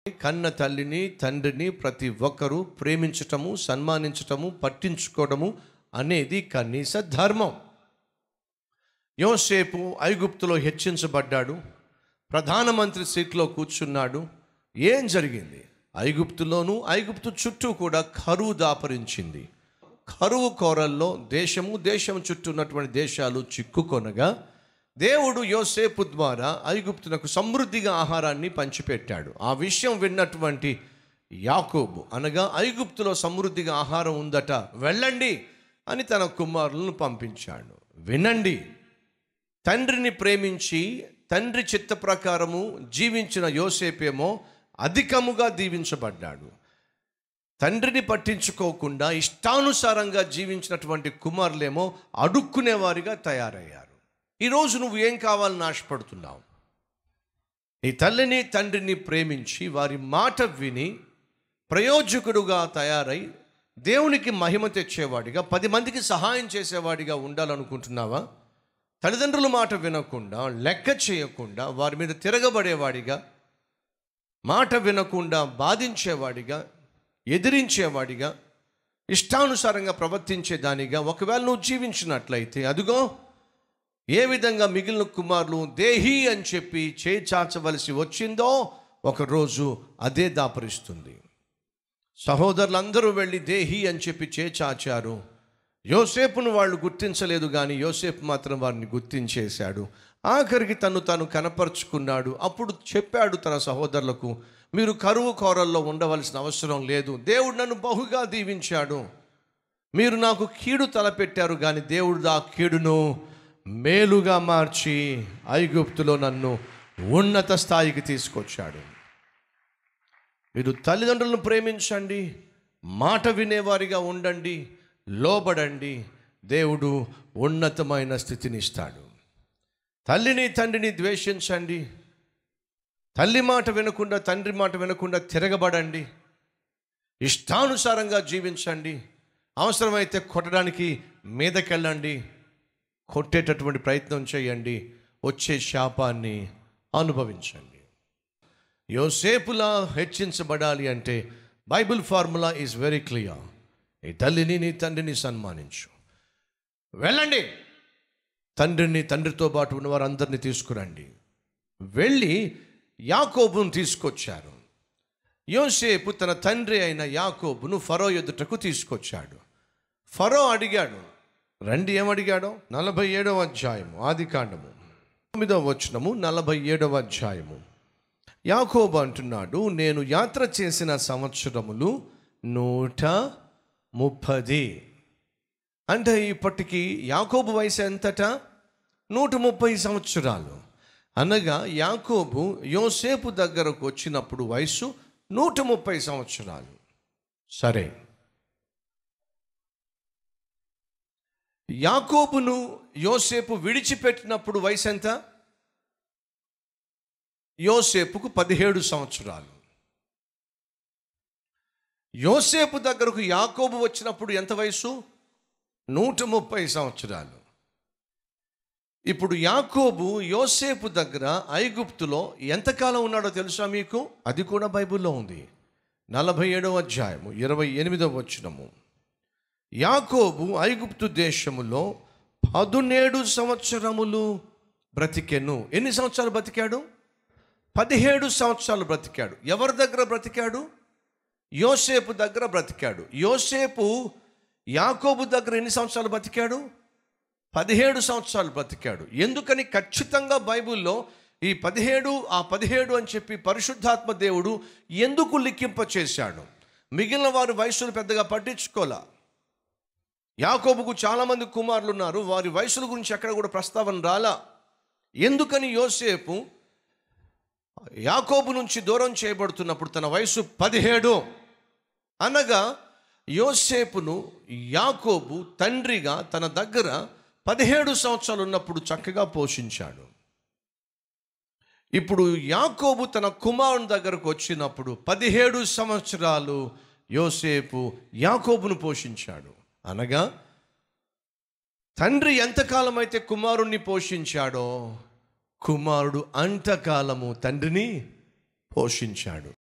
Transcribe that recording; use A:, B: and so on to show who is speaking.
A: కన్న తల్లిని తండ్రిని ప్రతి ఒక్కరూ ప్రేమించటము సన్మానించటము పట్టించుకోవడము అనేది కనీస ధర్మం యోసేపు ఐగుప్తులో హెచ్చించబడ్డాడు ప్రధానమంత్రి సీట్లో కూర్చున్నాడు ఏం జరిగింది ఐగుప్తులోను ఐగుప్తు చుట్టూ కూడా కరువు దాపరించింది కరువు కోరల్లో దేశము దేశం చుట్టూ ఉన్నటువంటి దేశాలు చిక్కుకొనగా దేవుడు యోసేపు ద్వారా ఐగుప్తునకు సమృద్ధిగా ఆహారాన్ని పంచిపెట్టాడు ఆ విషయం విన్నటువంటి యాకోబు అనగా ఐగుప్తులో సమృద్ధిగా ఆహారం ఉందట వెళ్ళండి అని తన కుమారులను పంపించాడు వినండి తండ్రిని ప్రేమించి తండ్రి చిత్త ప్రకారము జీవించిన యోసేపేమో అధికముగా దీవించబడ్డాడు తండ్రిని పట్టించుకోకుండా ఇష్టానుసారంగా జీవించినటువంటి కుమారులేమో అడుక్కునేవారిగా తయారయ్యారు ఈరోజు నువ్వు ఏం కావాలని ఆశపడుతున్నావు నీ తల్లిని తండ్రిని ప్రేమించి వారి మాట విని ప్రయోజకుడుగా తయారై దేవునికి మహిమ తెచ్చేవాడిగా పది మందికి సహాయం చేసేవాడిగా ఉండాలనుకుంటున్నావా తల్లిదండ్రుల మాట వినకుండా లెక్క చేయకుండా వారి మీద తిరగబడేవాడిగా మాట వినకుండా బాధించేవాడిగా ఎదిరించేవాడిగా ఇష్టానుసారంగా ప్రవర్తించేదానిగా ఒకవేళ నువ్వు జీవించినట్లయితే అదిగో ఏ విధంగా మిగిలిన కుమారులు దేహి అని చెప్పి చేచాచవలసి వచ్చిందో ఒకరోజు అదే దాపరిస్తుంది సహోదరులందరూ వెళ్ళి దేహి అని చెప్పి చేచాచారు యోసేపును వాళ్ళు గుర్తించలేదు కానీ యోసేపు మాత్రం వారిని గుర్తించేశాడు ఆఖరికి తను తను కనపరుచుకున్నాడు అప్పుడు చెప్పాడు తన సహోదరులకు మీరు కరువు కోరల్లో ఉండవలసిన అవసరం లేదు దేవుడు నన్ను బహుగా దీవించాడు మీరు నాకు కీడు తలపెట్టారు కానీ దేవుడు ఆ కీడును మేలుగా మార్చి ఐగుప్తులో నన్ను ఉన్నత స్థాయికి తీసుకొచ్చాడు మీరు తల్లిదండ్రులను ప్రేమించండి మాట వినేవారిగా ఉండండి లోబడండి దేవుడు ఉన్నతమైన స్థితిని ఇస్తాడు తల్లిని తండ్రిని ద్వేషించండి తల్లి మాట వినకుండా తండ్రి మాట వినకుండా తిరగబడండి ఇష్టానుసారంగా జీవించండి అవసరమైతే కొట్టడానికి మీదకెళ్ళండి కొట్టేటటువంటి ప్రయత్నం చేయండి వచ్చే శాపాన్ని అనుభవించండి యోసేపులా హెచ్చించబడాలి అంటే Bible formula is very clear నీ తల్లిని నీ తండ్రిని సన్మానించు వెళ్ళండి తండ్రిని తండ్రితో పాటు ఉన్న వారందరినీ తీసుకురండి వెళ్ళి యాకోబును తీసుకొచ్చారు యోసేపు తన తండ్రి అయిన యాకోబును ఫరో ఎదుటకు తీసుకొచ్చాడు ఫరో అడిగాడు రండి ఏమడిగాడో నలభై ఏడవ అధ్యాయము ఆది కాండము తొమ్మిదవ వచనము నలభై ఏడవ అధ్యాయము యాకోబు అంటున్నాడు నేను యాత్ర చేసిన సంవత్సరములు నూట ముప్పది అంటే ఇప్పటికి యాకోబు వయసు ఎంతట నూట ముప్పై సంవత్సరాలు అనగా యాకోబు యోసేపు దగ్గరకు వచ్చినప్పుడు వయసు నూట ముప్పై సంవత్సరాలు సరే యాకోబును యోసేపు విడిచిపెట్టినప్పుడు వయసు ఎంత యోసేపుకు పదిహేడు సంవత్సరాలు యోసేపు దగ్గరకు యాకోబు వచ్చినప్పుడు ఎంత వయసు నూట ముప్పై సంవత్సరాలు ఇప్పుడు యాకోబు యోసేపు దగ్గర ఐగుప్తులో ఎంతకాలం ఉన్నాడో తెలుసా మీకు అది కూడా బైబిల్లో ఉంది నలభై ఏడవ అధ్యాయము ఇరవై ఎనిమిదవ వచ్చినము యాకోబు ఐగుప్తు దేశములో పదునేడు సంవత్సరములు బ్రతికెను ఎన్ని సంవత్సరాలు బ్రతికాడు పదిహేడు సంవత్సరాలు బ్రతికాడు ఎవరి దగ్గర బ్రతికాడు యోసేపు దగ్గర బ్రతికాడు యోసేపు యాకోబు దగ్గర ఎన్ని సంవత్సరాలు బ్రతికాడు పదిహేడు సంవత్సరాలు బ్రతికాడు ఎందుకని ఖచ్చితంగా బైబిల్లో ఈ పదిహేడు ఆ పదిహేడు అని చెప్పి పరిశుద్ధాత్మ దేవుడు ఎందుకు లిఖింప చేశాడు మిగిలిన వారి వయసులు పెద్దగా పట్టించుకోలే యాకోబుకు చాలామంది కుమారులు ఉన్నారు వారి వయసుల గురించి ఎక్కడ కూడా ప్రస్తావన రాలా ఎందుకని యోసేపు యాకోబు నుంచి దూరం చేయబడుతున్నప్పుడు తన వయసు పదిహేడు అనగా యోసేపును యాకోబు తండ్రిగా తన దగ్గర పదిహేడు సంవత్సరాలు ఉన్నప్పుడు చక్కగా పోషించాడు ఇప్పుడు యాకోబు తన కుమారుని దగ్గరకు వచ్చినప్పుడు పదిహేడు సంవత్సరాలు యోసేపు యాకోబును పోషించాడు అనగా తండ్రి ఎంతకాలం అయితే కుమారుణ్ణి పోషించాడో కుమారుడు అంతకాలము తండ్రిని పోషించాడు